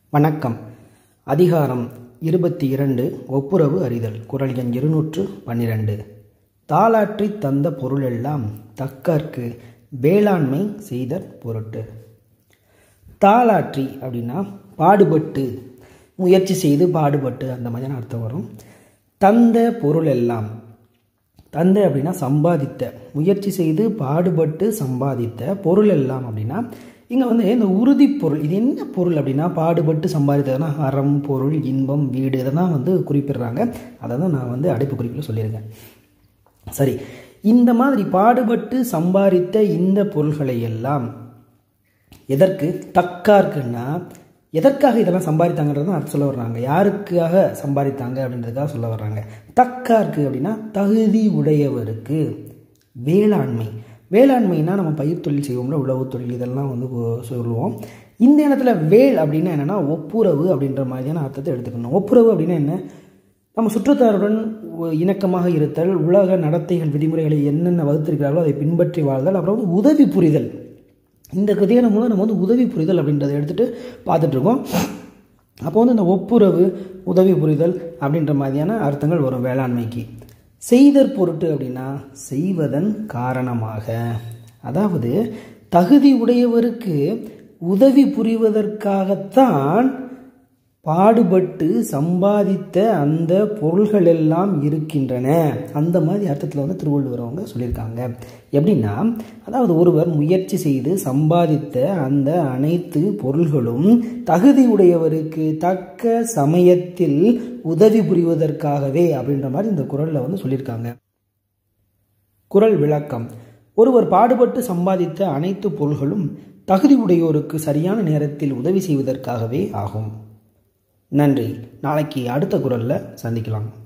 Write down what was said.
வணக்கம் அதிகாரம் இருபத்தி இரண்டு ஒப்புரவு அறிதல் குரல் எண் இருநூற்று பன்னிரண்டு தாளாற்றி தந்த பொருளெல்லாம் தக்கற்கு வேளாண்மை செய்தற் பொருட்டு தாளாற்றி அப்படின்னா பாடுபட்டு முயற்சி செய்து பாடுபட்டு அந்த மாதிரியான அர்த்தம் வரும் தந்த பொருள் எல்லாம் தந்த அப்படின்னா சம்பாதித்த முயற்சி செய்து பாடுபட்டு சம்பாதித்த பொருள் எல்லாம் அப்படின்னா இங்கே வந்து இந்த உறுதி பொருள் இது என்ன பொருள் அப்படின்னா பாடுபட்டு சம்பாதித்ததுன்னா அறம் பொருள் இன்பம் வீடு இதை தான் வந்து குறிப்பிடுறாங்க அதை தான் நான் வந்து அடைப்பு குறிப்பில் சொல்லியிருக்கேன் சரி இந்த மாதிரி பாடுபட்டு சம்பாதித்த இந்த பொருள்களை எல்லாம் எதற்கு தக்கார்க்குன்னா எதற்காக இதெல்லாம் சம்பாதித்தாங்கன்றது அர்த்தம் சொல்ல வர்றாங்க யாருக்காக சம்பாதித்தாங்க அப்படின்றதுக்காக சொல்ல வர்றாங்க தக்கார்க்கு அப்படின்னா தகுதி உடையவருக்கு வேளாண்மை வேளாண்மைனா நம்ம பயிர் தொழில் செய்வோம்ல உழவு தொழில் இதெல்லாம் வந்து சொல்லுவோம் இந்த இடத்துல வேல் அப்படின்னா என்னென்னா ஒப்புரவு அப்படின்ற மாதிரியான அர்த்தத்தை எடுத்துக்கணும் ஒப்புரவு அப்படின்னா என்ன நம்ம சுற்றத்தாருடன் இணக்கமாக இருத்தல் உலக நடத்தைகள் விதிமுறைகளை என்னென்ன வகுத்திருக்கிறார்களோ அதை பின்பற்றி வாழ்தல் அப்புறம் வந்து உதவி புரிதல் இந்த கதையான மூலம் நம்ம வந்து உதவி புரிதல் அப்படின்றத எடுத்துகிட்டு பார்த்துட்ருக்கோம் அப்போ வந்து இந்த ஒப்புரவு உதவி புரிதல் அப்படின்ற மாதிரியான அர்த்தங்கள் வரும் வேளாண்மைக்கு செய்தற் பொருட்டு அப்படின்னா செய்வதன் காரணமாக அதாவது தகுதி உடையவருக்கு உதவி புரிவதற்காகத்தான் பாடுபட்டு சம்பாதித்த அந்த பொருள்கள் எல்லாம் இருக்கின்றன அந்த மாதிரி அர்த்தத்தில் வந்து திருவள்ளுவர் அவங்க சொல்லியிருக்காங்க எப்படின்னா அதாவது ஒருவர் முயற்சி செய்து சம்பாதித்த அந்த அனைத்து பொருள்களும் தகுதி உடையவருக்கு தக்க சமயத்தில் உதவி புரிவதற்காகவே அப்படின்ற மாதிரி இந்த குரலில் வந்து சொல்லியிருக்காங்க குரல் விளக்கம் ஒருவர் பாடுபட்டு சம்பாதித்த அனைத்து பொருள்களும் தகுதி உடையோருக்கு சரியான நேரத்தில் உதவி செய்வதற்காகவே ஆகும் நன்றி நாளைக்கு அடுத்த குரலில் சந்திக்கலாம்